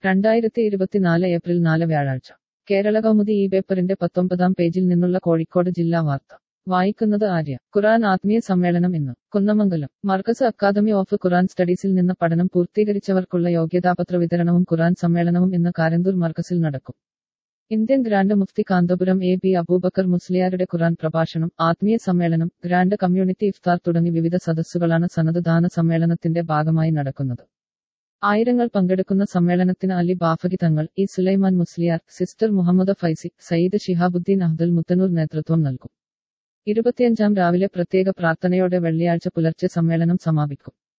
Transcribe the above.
രണ്ടായിരത്തി ഇരുപത്തിനാല് ഏപ്രിൽ നാല് വ്യാഴാഴ്ച കേരള കൗമുദി ഈ പേപ്പറിന്റെ പത്തൊമ്പതാം പേജിൽ നിന്നുള്ള കോഴിക്കോട് ജില്ലാ വാർത്ത വായിക്കുന്നത് ആര്യ ഖുറാൻ ആത്മീയ സമ്മേളനം ഇന്ന് Kunnamangalam Markaz academy of Quran സ്റ്റഡീസിൽ നിന്ന് പഠനം പൂർത്തീകരിച്ചവർക്കുള്ള യോഗ്യതാപത്ര വിതരണവും ഖുറാൻ സമ്മേളനവും ഇന്ന് കാരന്തൂർ മർക്കസിൽ നടക്കും Indian grand mufti Kanthapuram A B Aboobacker മുസ്ലിയാരുടെ ഖുറാൻ പ്രഭാഷണം ആത്മീയ സമ്മേളനം ഗ്രാൻഡ് കമ്മ്യൂണിറ്റി ഇഫ്താർ തുടങ്ങി വിവിധ സദസ്സുകളാണ് സനത് ദാന സമ്മേളനത്തിന്റെ ഭാഗമായി നടക്കുന്നത് ആയിരങ്ങൾ പങ്കെടുക്കുന്ന സമ്മേളനത്തിന് അലി ബാഫകി തങ്ങൾ ഇ സുലൈമാൻ മുസ്ലിയാർ സിസ്റ്റർ മുഹമ്മദ് ഫൈസി സയ്യിദ് ഷിഹാബുദ്ദീൻ അഹ്ദുൽ മുത്തനൂർ നേതൃത്വം നൽകും ഇരുപത്തിയഞ്ചാം രാവിലെ പ്രത്യേക പ്രാർത്ഥനയോടെ വെള്ളിയാഴ്ച പുലർച്ചെ സമ്മേളനം സമാപിക്കും